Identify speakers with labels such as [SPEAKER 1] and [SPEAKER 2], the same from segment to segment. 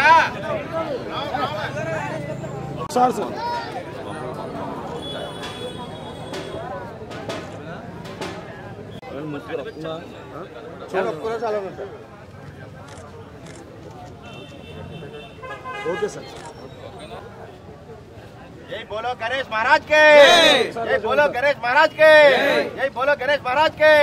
[SPEAKER 1] sir sir okay sir
[SPEAKER 2] जय बोलो गणेश महाराज के जय बोलो गणेश महाराज के जय बोलो गणेश महाराज के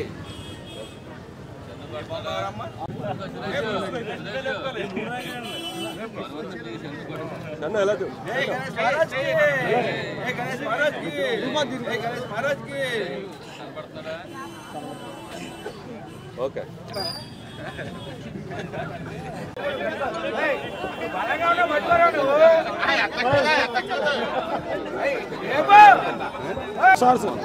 [SPEAKER 1] నన్ను ఎలా చూ-
[SPEAKER 2] जय गणेश महाराज की जय गणेश महाराज की जय गणेश महाराज की
[SPEAKER 1] ఓకే సార్ సార్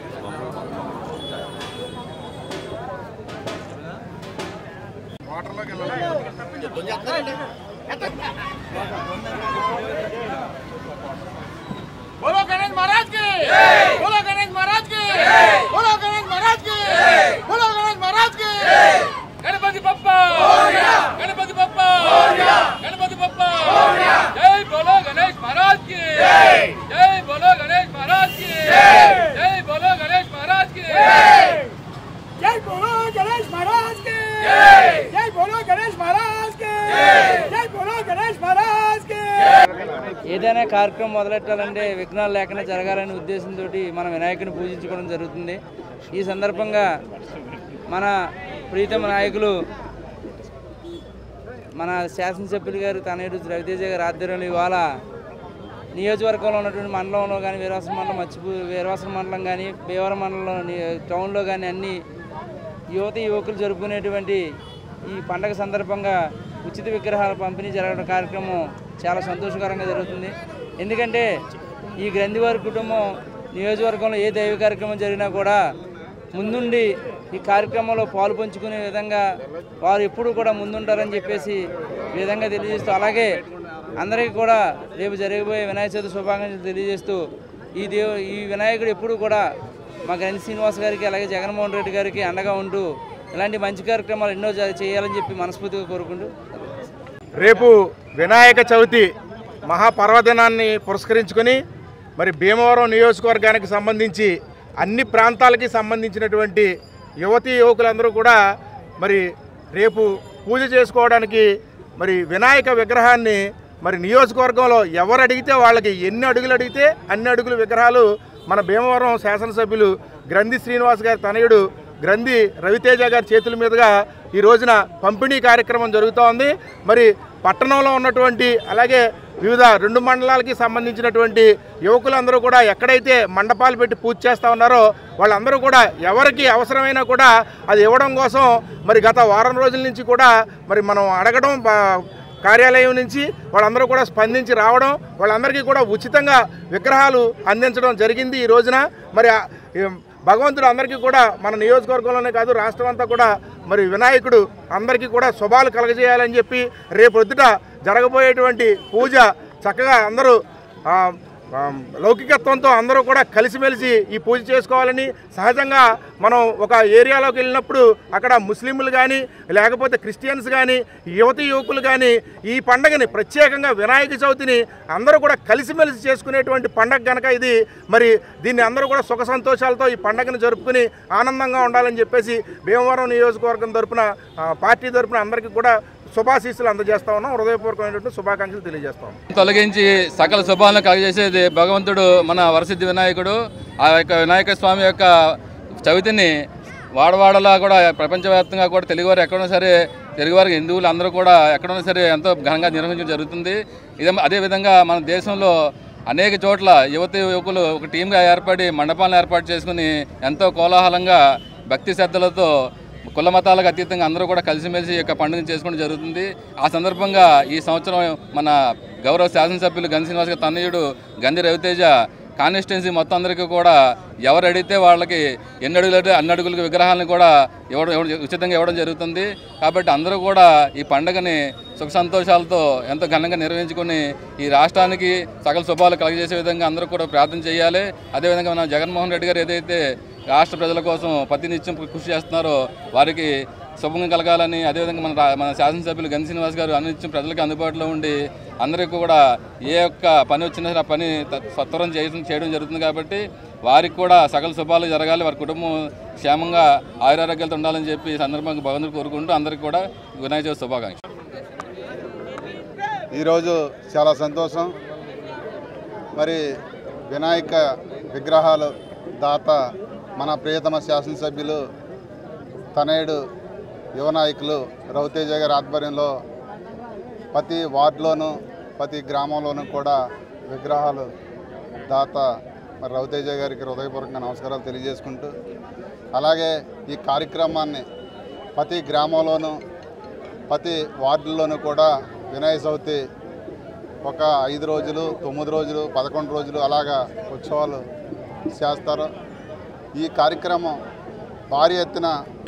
[SPEAKER 2] बोलो गणेश महाराज की बोलो गणेश महाराज की बोलो गणेश महाराज की बोलो गणेश महाराज की गणपति बप्पा गणपति बप्पा गणपति बप्पा जय बोलो गणेश महाराज की जय बोलो गणेश महाराज की जय बोलो गणेश महाराज की
[SPEAKER 3] जय बोलो गणेश महाराज के जय बोलो गणेश महाराज के जय बोलो गणेश महाराज के
[SPEAKER 4] ఏదైనా కార్యక్రమం మొదలెట్టాలంటే విఘ్నాలు లేకుండా జరగాలనే ఉద్దేశంతో మన వినాయకుని పూజించుకోవడం జరుగుతుంది ఈ సందర్భంగా మన ప్రీతమ నాయకులు మన శాసనసభ్యులు గారు తనయుడు రవితేజ గారి ఆధ్వర్యంలో ఇవాళ నియోజకవర్గంలో ఉన్నటువంటి మండలంలో కానీ వీరవాసన మండలం మర్చిపో వీరవాసన మండలం కానీ భీవరం మండలంలో ని- టౌన్లో కానీ అన్ని యువత యువకులు జరుపుకునేటువంటి ఈ పండగ సందర్భంగా ఉచిత విగ్రహాల పంపిణీ జరగడం కార్యక్రమం చాలా సంతోషకరంగా జరుగుతుంది ఎందుకంటే ఈ గ్రంథివారి కుటుంబం నియోజకవర్గంలో ఏ దైవ కార్యక్రమం జరిగినా కూడా ముందుండి ఈ కార్యక్రమంలో పాలు పంచుకునే విధంగా వారు ఎప్పుడు కూడా ముందుంటారని చెప్పేసి ఈ విధంగా తెలియజేస్తూ అలాగే అందరికీ కూడా రేపు జరగబోయే వినాయక చవితి శుభాకాంక్షలు తెలియజేస్తూ ఈ దేవు ఈ వినాయకుడు ఎప్పుడు కూడా మా గణి శ్రీనివాస్ గారికి అలాగే జగన్మోహన్ రెడ్డి గారికి అండగా ఉంటూ ఇలాంటి మంచి కార్యక్రమాలు ఎన్నో జ- చేయాలని చెప్పి మనస్ఫూర్తిగా కోరుకుంటూ
[SPEAKER 2] రేపు వినాయక చవితి మహాపర్వదినాన్ని పురస్కరించుకొని మరి భీమవరం నియోజకవర్గానికి సంబంధించి అన్ని ప్రాంతాలకి సంబంధించినటువంటి యువతీ యువకులందరూ కూడా మరి రేపు పూజ చేసుకోవడానికి మరి వినాయక విగ్రహాన్ని మరి నియోజకవర్గంలో ఎవరు అడిగితే వాళ్ళకి ఎన్ని అడుగులు అడిగితే అన్ని అడుగుల విగ్రహాలు మన భీమవరం శాసనసభ్యులు గ్రంథి శ్రీనివాస్ గారి తనయుడు గ్రంథి రవితేజ గారి చేతుల మీదుగా ఈ రోజున పంపిణీ కార్యక్రమం జరుగుతూ ఉంది మరి పట్టణంలో ఉన్నటువంటి అలాగే వివిధ రెండు మండలాలకి సంబంధించినటువంటి యువకులందరూ కూడా ఎక్కడైతే మండపాలు పెట్టి పూజ చేస్తూ ఉన్నారో వాళ్ళందరూ కూడా ఎవరికి అవసరమైనా కూడా అది ఇవ్వడం కోసం మరి గత వారం రోజుల నుంచి కూడా మరి మనం అడగడం బా- కార్యాలయం నుంచి వాళ్ళందరూ కూడా స్పందించి రావడం వాళ్ళందరికీ కూడా ఉచితంగా విగ్రహాలు అందించడం జరిగింది ఈ రోజున మరి ఆ- ఏం, భగవంతుడు అందరికీ కూడా మన నియోజకవర్గంలోనే కాదు రాష్ట్రం అంతా కూడా మరి వినాయకుడు అందరికీ కూడా శుభాలు కలగజేయాలని చెప్పి రేపు పొద్దుట జరగబోయేటువంటి పూజ చక్కగా అందరూ ఆ, ఆ, లౌకికత్వంతో అందరూ కూడా కలిసిమెలిసి ఈ పూజ చేసుకోవాలని సహజంగా మనం ఒక ఏరియాలోకి వెళ్ళినప్పుడు అక్కడ ముస్లింలు కానీ లేకపోతే క్రిస్టియన్స్ కానీ యువతి యువకులు కానీ ఈ పండగని ప్రత్యేకంగా వినాయక చవితిని అందరూ కూడా కలిసిమెలిసి చేసుకునేటువంటి పండగ కనుక ఇది మరి దీన్ని అందరూ కూడా సుఖ సంతోషాలతో ఈ పండగను జరుపుకుని ఆనందంగా ఉండాలని చెప్పేసి భీమవరం నియోజకవర్గం తరపున ఆ, పార్టీ తరపున అందరికీ కూడా శుభాశీస్సులు అందజేస్తా ఉన్నాం హృదయపూర్వకమైనటువంటి శుభాకాంక్షలు తెలియజేస్తాం
[SPEAKER 5] తొలగించి సకల శుభాలను కలగజేసేది భగవంతుడు మన వరసిద్ధి వినాయకుడు ఆ యొక్క వినాయక స్వామి యొక్క చవితిని వాడవాడలా కూడా ప్రపంచవ్యాప్తంగా కూడా తెలుగువారు ఎక్కడైనా సరే తెలుగువారికి హిందువులు అందరూ కూడా ఎక్కడైనా సరే ఎంతో ఘనంగా నిర్వహించడం జరుగుతుంది ఇదే అదేవిధంగా మన దేశంలో అనేక చోట్ల యువత యువకులు ఒక టీంగా ఏర్పడి మండపాలను ఏర్పాటు చేసుకుని ఎంతో కోలాహలంగా భక్తి శ్రద్ధలతో కుల మతాలకు అతీతంగా అందరూ కూడా కలిసిమెలిసి ఈ యొక్క పండుగను చేసుకోవడం జరుగుతుంది ఆ సందర్భంగా ఈ సంవత్సరం మన గౌరవ శాసనసభ్యులు గన్ శ్రీనివాస్ గారి తనయుడు గంధి రవితేజ కాన్స్టిట్యున్సీ మొత్తం అందరికీ కూడా ఎవరు అడిగితే వాళ్ళకి ఎన్ని అడుగులు అంటే అన్ని అడుగులకు విగ్రహాలను కూడా ఇవ్వడం ఇవ్వడం ఉచితంగా ఇవ్వడం జరుగుతుంది కాబట్టి అందరూ కూడా ఈ పండుగని సుఖ సంతోషాలతో ఎంతో ఘనంగా నిర్వహించుకొని ఈ రాష్ట్రానికి సకల శుభాలు కలగజేసే విధంగా అందరూ కూడా ప్రార్థన చేయాలి అదేవిధంగా మన జగన్మోహన్ రెడ్డి గారు ఏదైతే రాష్ట్ర ప్రజల కోసం ప్రతినిత్యం కృషి చేస్తున్నారో వారికి శుభంగా కలగాలని అదేవిధంగా మన రా- మన శాసనసభ్యులు గన్ శ్రీనివాస్ గారు అనిత్యం ప్రజలకు అందుబాటులో ఉండి అందరికీ కూడా ఏ ఒక్క పని వచ్చినా సరే ఆ పని త- సత్వరం చేయడం చేయడం జరుగుతుంది కాబట్టి వారికి కూడా సకల శుభాలు జరగాలి వారి కుటుంబం క్షేమంగా ఆయురారోగ్యాలతో ఉండాలని చెప్పి ఈ సందర్భంగా భగవంతుడు కోరుకుంటూ అందరికీ కూడా వినాయక చవితి శుభాకాంక్షలు
[SPEAKER 6] ఈరోజు చాలా సంతోషం మరి వినాయక విగ్రహాలు దాత మన ప్రియతమ శాసనసభ్యులు తనయుడు యువ నాయకులు రవితేజ గారి ఆధ్వర్యంలో ప్రతి వార్డులోనూ ప్రతి గ్రామంలోనూ కూడా విగ్రహాలు దాత మరి రవితేజ గారికి హృదయపూర్వకంగా నమస్కారాలు తెలియజేసుకుంటూ అలాగే ఈ కార్యక్రమాన్ని ప్రతి గ్రామంలోనూ ప్రతి వార్డుల్లోనూ కూడా వినాయక చవితి ఒక ఐదు రోజులు తొమ్మిది రోజులు పదకొండు రోజులు అలాగా ఉత్సవాలు చేస్తారు ఈ కార్యక్రమం భారీ ఎత్తున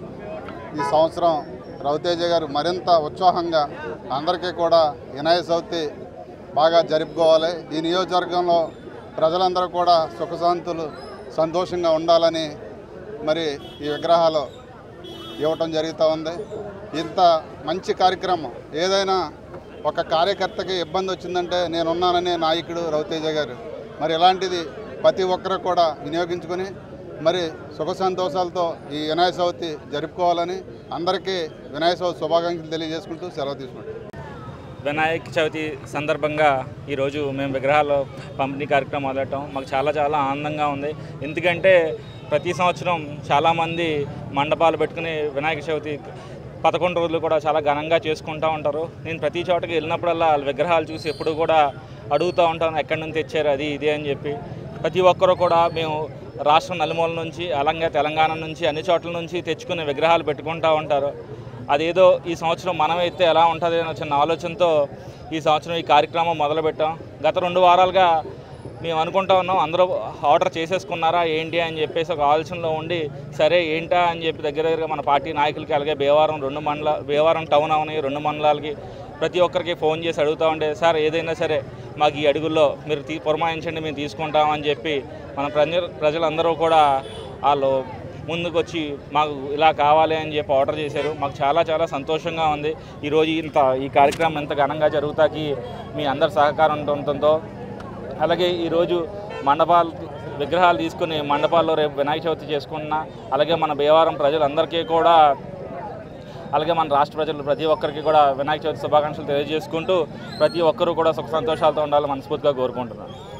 [SPEAKER 6] ఈ సంవత్సరం రవితేజ గారు మరింత ఉత్సాహంగా అందరికీ కూడా వినాయక చవితి బాగా జరుపుకోవాలి ఈ నియోజకవర్గంలో ప్రజలందరూ కూడా సుఖశాంతులు సంతోషంగా ఉండాలని మరి ఈ విగ్రహాలు ఇవ్వటం జరుగుతూ ఉంది ఇంత మంచి కార్యక్రమం ఏదైనా ఒక కార్యకర్తకి ఇబ్బంది వచ్చిందంటే నేనున్నాననే నాయకుడు రవితేజ గారు మరి ఇలాంటిది ప్రతి ఒక్కరు కూడా వినియోగించుకొని మరి సుఖ సంతోషాలతో ఈ వినాయక చవితి జరుపుకోవాలని అందరికీ వినాయక చవితి శుభాకాంక్షలు తెలియజేసుకుంటూ సెలవు తీసుకుంటాం
[SPEAKER 7] వినాయక చవితి సందర్భంగా ఈరోజు మేము విగ్రహాలు పంపిణీ కార్యక్రమం మొదలెట్టాం మాకు చాలా చాలా ఆనందంగా ఉంది ఎందుకంటే ప్రతి సంవత్సరం చాలామంది మండపాలు పెట్టుకుని వినాయక చవితి పదకొండు రోజులు కూడా చాలా ఘనంగా చేసుకుంటూ ఉంటారు నేను ప్రతి చోటకి వెళ్ళినప్పుడల్లా వాళ్ళ విగ్రహాలు చూసి ఎప్పుడు కూడా అడుగుతూ ఉంటాను ఎక్కడి నుంచి తెచ్చారు అది ఇది అని చెప్పి ప్రతి ఒక్కరు కూడా మేము రాష్ట్రం నలుమూల నుంచి అలాగే తెలంగాణ నుంచి అన్ని చోట్ల నుంచి తెచ్చుకునే విగ్రహాలు పెట్టుకుంటూ ఉంటారు అదేదో ఈ సంవత్సరం మనమైతే ఎలా ఉంటుంది అనే చిన్న ఆలోచనతో ఈ సంవత్సరం ఈ కార్యక్రమం మొదలుపెట్టాం గత రెండు వారాలుగా మేము అనుకుంటా ఉన్నాం అందరూ ఆర్డర్ చేసేసుకున్నారా ఏంటి అని చెప్పేసి ఒక ఆలోచనలో ఉండి సరే ఏంటా అని చెప్పి దగ్గర దగ్గరగా మన పార్టీ నాయకులకి అలాగే భీమవరం రెండు మండల భీమవరం టౌన్ అవని రెండు మండలాలకి ప్రతి ఒక్కరికి ఫోన్ చేసి అడుగుతూ ఉండే సార్ ఏదైనా సరే మాకు ఈ అడుగుల్లో మీరు తీ పురమాయించండి మేము తీసుకుంటామని చెప్పి మన ప్రజ ప్రజలందరూ కూడా వాళ్ళు ముందుకు వచ్చి మాకు ఇలా కావాలి అని చెప్పి ఆర్డర్ చేశారు మాకు చాలా చాలా సంతోషంగా ఉంది ఈరోజు ఇంత ఈ కార్యక్రమం ఇంత ఘనంగా జరుగుతాకి మీ అందరి సహకారం ఉండటంతో అలాగే ఈరోజు మండపాలు విగ్రహాలు తీసుకుని మండపాల్లో రేపు వినాయక చవితి చేసుకున్న అలాగే మన భీమవరం ప్రజలందరికీ కూడా అలాగే మన రాష్ట్ర ప్రజలు ప్రతి ఒక్కరికి కూడా వినాయక చవితి శుభాకాంక్షలు తెలియజేసుకుంటూ ప్రతి ఒక్కరూ కూడా సుఖ సంతోషాలతో ఉండాలని మనస్ఫూర్తిగా కోరుకుంటున్నాను